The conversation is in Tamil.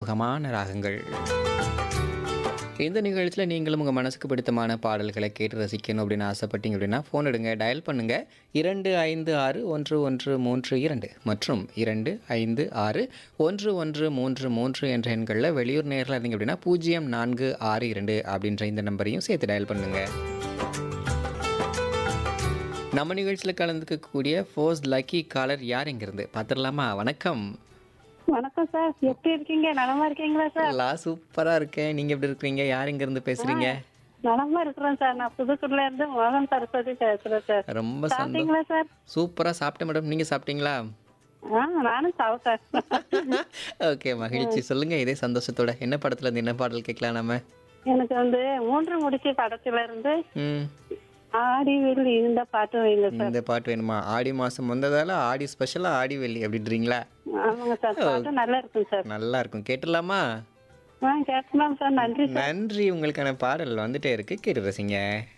ஞாபகமான ராகங்கள் இந்த நிகழ்ச்சியில் நீங்களும் உங்கள் மனசுக்கு பிடித்தமான பாடல்களை கேட்டு ரசிக்கணும் அப்படின்னு ஆசைப்பட்டீங்க அப்படின்னா ஃபோன் எடுங்க டயல் பண்ணுங்கள் இரண்டு ஐந்து ஆறு ஒன்று ஒன்று மூன்று இரண்டு மற்றும் இரண்டு ஐந்து ஆறு ஒன்று ஒன்று மூன்று மூன்று என்ற எண்களில் வெளியூர் நேரில் இருந்தீங்க அப்படின்னா பூஜ்ஜியம் நான்கு ஆறு இரண்டு அப்படின்ற இந்த நம்பரையும் சேர்த்து டயல் பண்ணுங்கள் நம்ம நிகழ்ச்சியில் கலந்துக்கக்கூடிய ஃபோர்ஸ் லக்கி காலர் யார் இங்கிருந்து பார்த்துடலாமா வணக்கம் வணக்கம் சார் எப்படி இருக்கீங்க நலமா இருக்கீங்களா சார் லா சூப்பராக இருக்கேன் நீங்கள் எப்படி இருக்கிறீங்க யார் இங்கேருந்து பேசுகிறீங்க நலமா இருக்கிறேன் சார் நான் புதுக்குடில இருந்து மோகன் சரஸ்வதி பேசுறேன் சார் ரொம்ப சந்தோஷம் சாப்பிட்டீங்களா சார் சூப்பராக சாப்பிட்டேன் மேடம் நீங்கள் சாப்பிட்டீங்களா ஆ நானும் சாப்பிட்டேன் ஓகே மகிழ்ச்சி சொல்லுங்கள் இதே சந்தோஷத்தோட என்ன படத்துல இருந்து என்ன பாடல் கேட்கலாம் நம்ம எனக்கு வந்து மூன்று முடிச்சு படத்துல இருந்து ம் ஆடி வெள்ளி இந்த பாட்டு வைங்க சார் இந்த பாட்டு வேணுமா ஆடி மாதம் வந்ததால ஆடி ஸ்பெஷலாக ஆடி வெள்ளி அப்படின்றீங்களா ஆமாங்க சார் பாட்டு நல்லா இருக்கும் சார் நல்லா இருக்கும் கேட்டுடலாமா ஆ கேட்கலாம் சார் நன்றி சார் நன்றி உங்களுக்கான பாடல் வந்துட்டே இருக்கு கேட்டு ரசிங்க